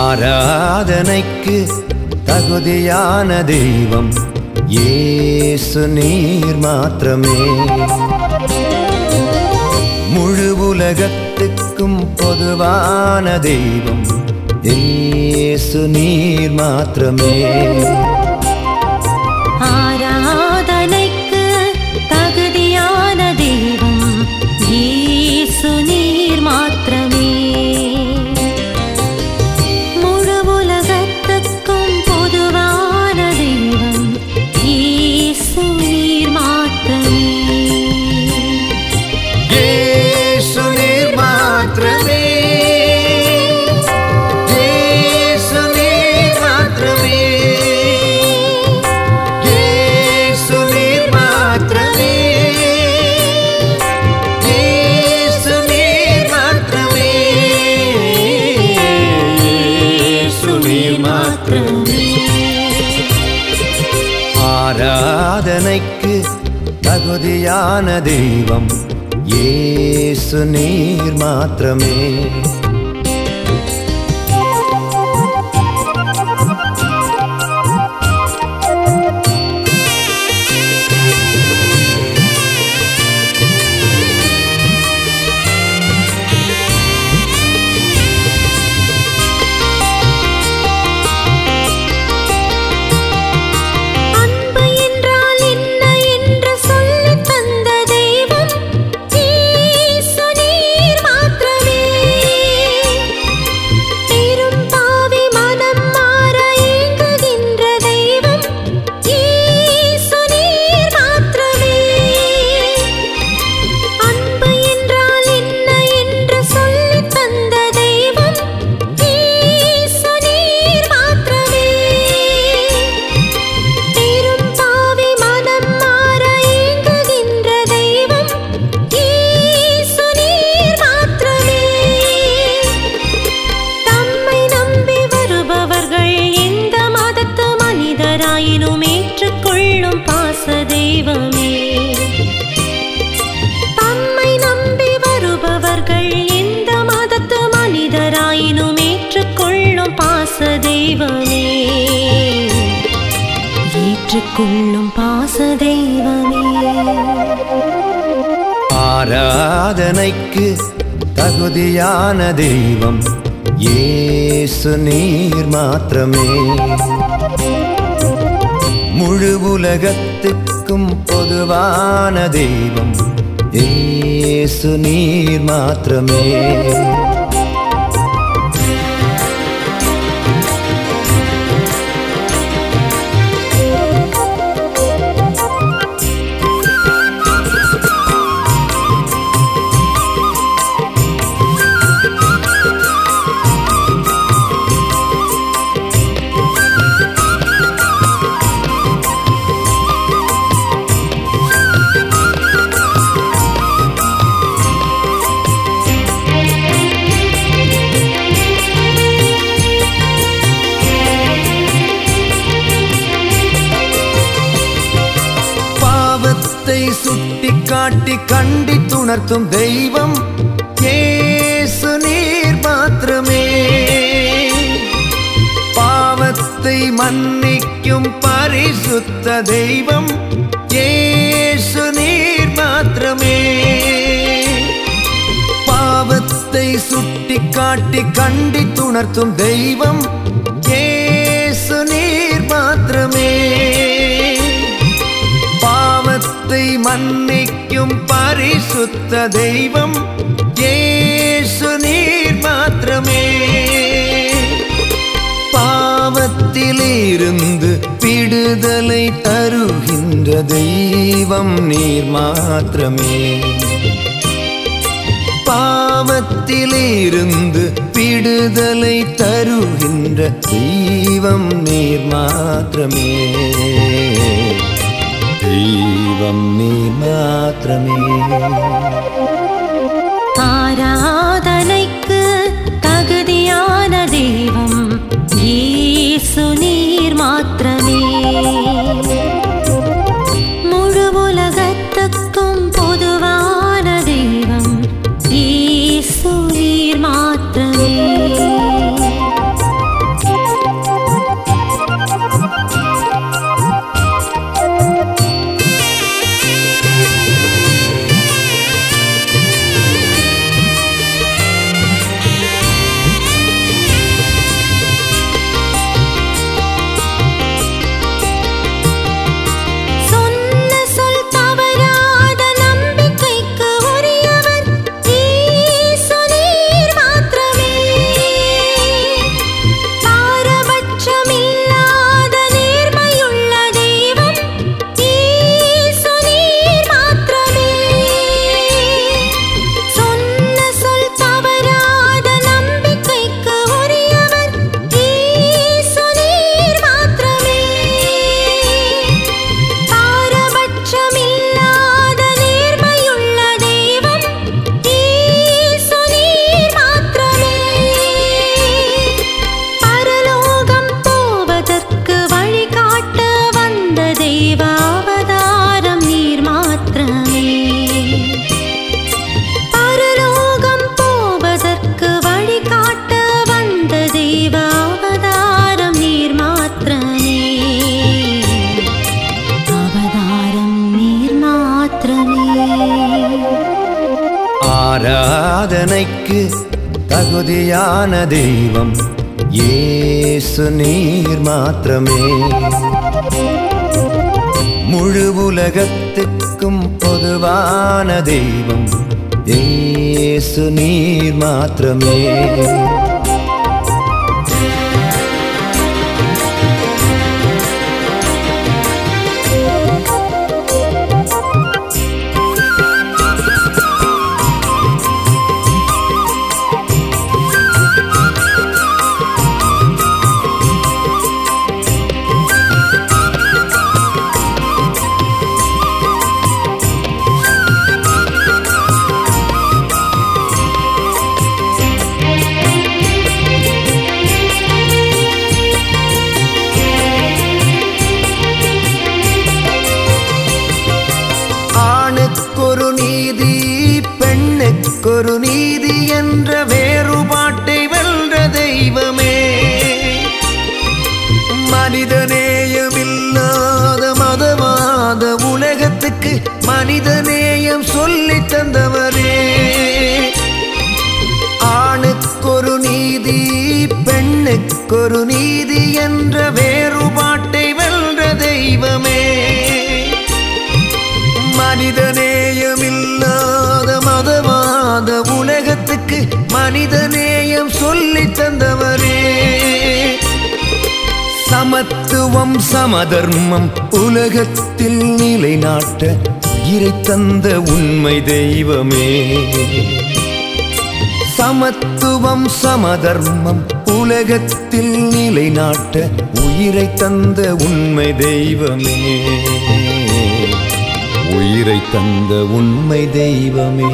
ஆராதனைக்கு தகுதியான தெய்வம் இயேசு நீர் மாத்திரமே முழு உலகத்துக்கும் பொதுவான தெய்வம் இயேசு நீர் மாத்திரமே ஆராதனைக்கு தகுதியான தெய்வம் இயேசு நீர் மாத்திரமே முழு உலகத்துக்கும் பொதுவான தெய்வம் இயேசு நீர் மாத்திரமே இயேசு நீர் மாத்திரமே இயேசு நீர் மாத்திரமே இயேசு நீர் மாத்திரமே இயேசு நீர் மாத்திரமே இயேசு நீர் மாத்திரமே ஆராதனைக்கு தகுதியான தெய்வம் இயேசு நீர் மாத்திரமே அன்பு என்றால் என்ன என்று சொல்லித் தந்த தெய்வம் இயேசு நீர் மாத்திரமே பெரும் பாவி மனம் மாற ஏங்குகின்ற தெய்வம் இயேசு நீர் மாத்திரமே அன்பு என்றால் என்ன என்று சொல்லித் தந்த தெய்வம் இயேசு நீர் மாத்திரமே பெரும் பாவி மனம் மாற ஏங்குகின்ற தெய்வம் இயேசு நீர் மாத்திரமே தம்மை நம்பி வருபவர்கள் எந்த மதத்து மனிதராயினும் ஏற்றுக்கொள்ளும் பாச தெய்வமே தம்மை நம்பி வருபவர்கள் எந்த மதத்து மனிதராயினும் ஏற்றுக்கொள்ளும் பாச தெய்வமே ஏற்றுக்கொள்ளும் பாச தெய்வமே ஆராதனைக்கு தகுதியான தெய்வம் இயேசு நீர் மாத்திரமே முழு உலகத்துக்கும் பொதுவான தெய்வம் இயேசு நீர் மாத்திரமே பாவத்தை சுட்டி காட்டி கண்டித்துணர்த்தும் தெய்வம் இயேசு நீர் மாத்திரமே பாவத்தை மன்னிக்கும் பரிசுத்த தெய்வம் இயேசு நீர் மாத்திரமே பாவத்தை சுட்டி காட்டி கண்டித்துணர்த்தும் தெய்வம் இயேசு நீர் மாத்திரமே பாவத்தை மன்னிக்கும் பரிசுத்த தெய்வம் இயேசு நீர் மாத்திரமே பாவத்திலிருந்து விடுதலை தருகின்ற தெய்வம் நீர் மாத்திரமே பாவத்திலிருந்து விடுதலை தருகின்ற தெய்வம் நீர் மாத்திரமே தெய்வம் நீர் மாத்திரமே ஆராதனைக்கு தகுதியான தெய்வம் இயேசு நீர் மாத்திரமே முழு உலகத்துக்கும் பொதுவான தெய்வம் இயேசு நீர் மாத்திரமே ஆராதனைக்கு தகுதியான தெய்வம் இயேசு நீர் மாத்திரமே முழு உலகத்துக்கும் பொதுவான தெய்வம் இயேசு நீர் மாத்திரமே ஆணுக்கொரு நீதி பெண்ணுக்கொரு நீதி என்ற வேறுபாட்டை வென்ற தெய்வமே மனிதநேயமில்லாத மதவாத உலகத்துக்கு மனிதநேயம் சொல்லித் தந்தவரே ஆணுக்கொரு நீதி பெண்ணுக்கொரு நீதி என்ற வேறுபாட்டை வென்ற தெய்வமே மனிதநேயமில்லாத மதவாத உலகத்துக்கு மனிதநேயம் சொல்லித் தந்தவரே சமத்துவம் சமதர்மம் உலகத்தில் நிலைநாட்ட உயிரை தந்த உண்மை தெய்வமே சமத்துவம் சமதர்மம் உலகத்தில் நிலைநாட்ட உயிரை தந்த உண்மை தெய்வமே உயிரை தந்த உண்மை தெய்வமே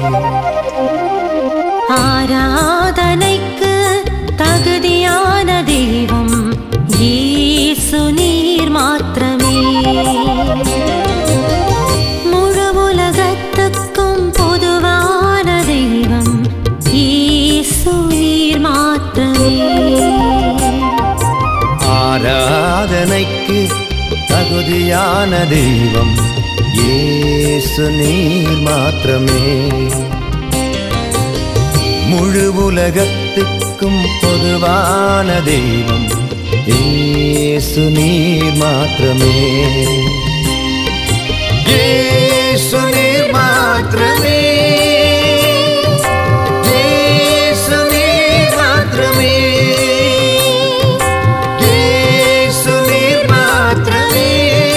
ஆராதனைக்கு தகுதியான தெய்வம் இயேசு நீர் மாத்திரமே முழு உலகத்துக்கும் பொதுவான தெய்வம் இயேசு நீர் மாத்திரமே ஆராதனைக்கு தகுதியான தெய்வம் இயேசு நீர் மாத்திரமே முழு உலகத்துக்கும் பொதுவான தெய்வம் இயேசு நீர் மாத்திரமே இயேசு நீர் மாத்திரமே இயேசு நீர் மாத்திரமே இயேசு நீர் மாத்திரமே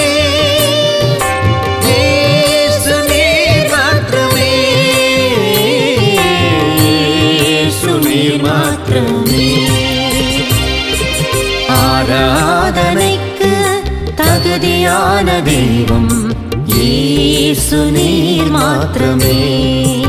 இயேசு நீர் மாத்திரமே இயேசு நீர் மாத்திரமே ஆராதனைக்கு தகுதியான தெய்வம் இயேசு நீர் மாத்திரமே